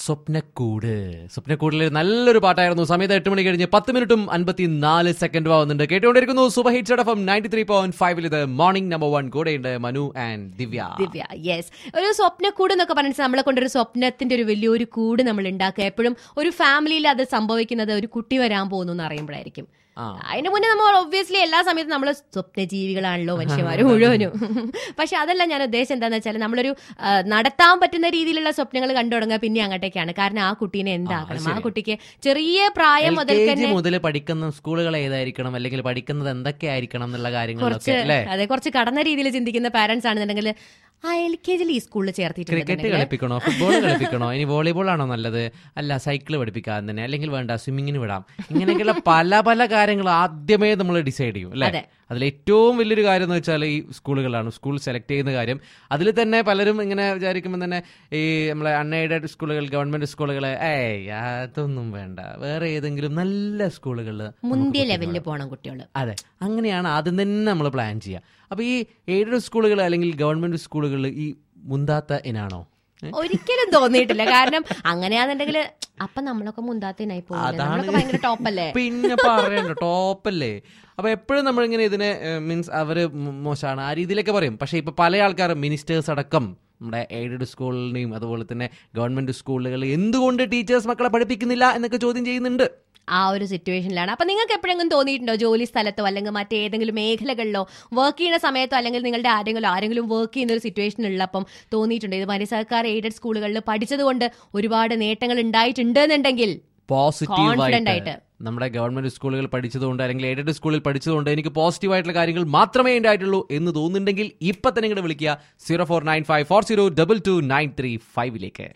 സ്വപ്നക്കൂട് സ്വപ്നക്കൂടിൽ നല്ലൊരു പാട്ടായിരുന്നു സമയത്ത് എട്ട് മണി കഴിഞ്ഞ് പത്ത് മിനിറ്റും അൻപത്തി നാല് സെക്കൻഡും ആവുന്നുണ്ട് കേട്ടുകൊണ്ടിരിക്കുന്നു super hit F M ninety three point ഫൈവിൽ ഇത് മോർണിംഗ് നമ്പർ വൺ കൂടെയുണ്ട് മനു ആൻഡ് ദിവ്യ ദിവ്യ യെസ് ഒരു സ്വപ്നക്കൂട് എന്നൊക്കെ പറഞ്ഞിട്ട് നമ്മളെ കൊണ്ടൊരു സ്വപ്നത്തിന്റെ ഒരു വലിയൊരു കൂട് നമ്മൾ ഉണ്ടാക്കുക എപ്പോഴും ഒരു ഫാമിലിയിൽ അത് സംഭവിക്കുന്നത് ഒരു കുട്ടി വരാൻ പോകുന്നു എന്ന് അറിയുമ്പോഴായിരിക്കും ആ. അതിന് മുന്നേ നമ്മൾ ഒബ്വിയസ്ലി എല്ലാ സമയത്തും നമ്മൾ സ്വപ്നജീവികളാണല്ലോ മനുഷ്യന്മാരും മുഴുവനും പക്ഷെ അതല്ല ഞാൻ ഉദ്ദേശം എന്താന്ന് വെച്ചാൽ നമ്മളൊരു ആ, നടത്താൻ പറ്റുന്ന രീതിയിലുള്ള സ്വപ്നങ്ങൾ കണ്ടു തുടങ്ങുക പിന്നെ അങ്ങോട്ടേക്കാണ് കാരണം ആ കുട്ടീനെ എന്താക്കണം ആ കുട്ടിക്ക് ചെറിയ പ്രായം മുതൽ തന്നെ മുതൽ പഠിക്കുന്ന സ്കൂളുകൾ ഏതായിരിക്കണം അല്ലെങ്കിൽ പഠിക്കുന്നത് എന്തൊക്കെ ആയിരിക്കണം എന്നുള്ള കാര്യങ്ങളൊക്കെ കുറച്ച് അല്ലേ അതെ കുറച്ച് കടന്ന രീതിയിൽ ചിന്തിക്കുന്ന പാരന്റ്സ് ആണെന്നുണ്ടെങ്കിൽ ആ എൽ കെ ജിയിൽ ഈ സ്കൂളിൽ ക്രിക്കറ്റ് ചേർത്തിട്ടുണ്ടെങ്കിൽ കളിപ്പിക്കണോ ഫുട്ബോൾ കളിപ്പിക്കണോ ഇനി വോളിബോൾ ആണോ നല്ലത് അല്ല സൈക്കിൾ പഠിപ്പിക്കാൻ തന്നെ അല്ലെങ്കിൽ വേണ്ട സ്വിമ്മിങ്ങിന് വിടാം ഇങ്ങനെയൊക്കെയുള്ള പല പല കാര്യങ്ങൾ ആദ്യമേ നമ്മൾ ഡിസൈഡ് ചെയ്യും അല്ലേ അതെ. അതിൽ ഏറ്റവും വലിയൊരു കാര്യം എന്ന് വെച്ചാൽ ഈ സ്കൂളുകളാണ് സ്കൂൾ സെലക്ട് ചെയ്യുന്ന കാര്യം അതിൽ തന്നെ പലരും ഇങ്ങനെ വിചാരിക്കുമ്പോൾ തന്നെ ഈ നമ്മളെ അൺഎയ്ഡഡ് സ്കൂളുകൾ ഗവൺമെന്റ് സ്കൂളുകൾ ഏയ് അതൊന്നും വേണ്ട വേറെ ഏതെങ്കിലും നല്ല സ്കൂളുകളിൽ മുന്തിയ ലെവലിൽ പോകണം കുട്ടികൾ അതെ അങ്ങനെയാണ് ആദ്യം തന്നെ നമ്മൾ പ്ലാൻ ചെയ്യുക അപ്പൊ ഈ എയ്ഡഡ് സ്കൂളുകൾ അല്ലെങ്കിൽ ഗവൺമെന്റ് സ്കൂളുകളിൽ ഈ മുന്താത്ത ഇനാണോ ഏ? ഒരിക്കലും തോന്നിയിട്ടില്ല കാരണം അങ്ങനെയാണെന്നുണ്ടെങ്കിൽ അപ്പൊ നമ്മളൊക്കെ മുന്താത്തിനായി പോകും നമ്മളൊക്കെ ഭയങ്കര ടോപ്പല്ലേ പിന്നെ പറയണ്ട ടോപ്പല്ലേ അപ്പൊ എപ്പോഴും നമ്മളിങ്ങനെ ഇതിനെ മീൻസ് അവര് മോ- മോശമാണ് ആ രീതിയിലൊക്കെ പറയും പക്ഷെ ഇപ്പൊ പല ആൾക്കാരും മിനിസ്റ്റേഴ്സ് അടക്കം നമ്മുടെ എയ്ഡഡ് സ്കൂളിനെയും അതുപോലെ തന്നെ ഗവൺമെന്റ് സ്കൂളുകളിൽ എന്തുകൊണ്ട് ടീച്ചേഴ്സ് മക്കളെ പഠിപ്പിക്കുന്നില്ല എന്നൊക്കെ ചോദ്യം ചെയ്യുന്നുണ്ട് ആ ഒരു സിറ്റുവേഷനിലാണ് അപ്പൊ നിങ്ങൾക്ക് എപ്പോഴെങ്കിലും തോന്നിയിട്ടുണ്ടോ ജോലി സ്ഥലത്തോ അല്ലെങ്കിൽ മറ്റേതെങ്കിലും മേഖലകളിലോ വർക്ക് ചെയ്യുന്ന സമയത്തോ അല്ലെങ്കിൽ നിങ്ങളുടെ ആരെങ്കിലും ആരെങ്കിലും വർക്ക് ചെയ്യുന്ന ഒരു സിറ്റുവേഷൻ ഉള്ളപ്പം തോന്നിയിട്ടുണ്ടോ ഇതുമാതിരി സർക്കാർ എയ്ഡഡ് സ്കൂളുകളിൽ പഠിച്ചതുകൊണ്ട് ഒരുപാട് നേട്ടങ്ങൾ ഉണ്ടായിട്ടുണ്ട് എന്നുണ്ടെങ്കിൽ പോസിറ്റീവ് Confident ആയിട്ട് ആയിട്ട്. നമ്മുടെ ഗവൺമെന്റ് സ്കൂളുകൾ പഠിച്ചതുകൊണ്ട് അല്ലെങ്കിൽ എയ്ഡഡ് സ്കൂളിൽ പഠിച്ചതുകൊണ്ട് എനിക്ക് പോസിറ്റീവ് ആയിട്ടുള്ള കാര്യങ്ങൾ മാത്രമേ ഉണ്ടായിട്ടുള്ളൂ എന്ന് തോന്നുന്നുണ്ടെങ്കിൽ ഇപ്പൊ തന്നെ ഇങ്ങോട്ട് വിളിക്കുക zero four nine five four zero double two nine three ഫൈവിലേക്ക്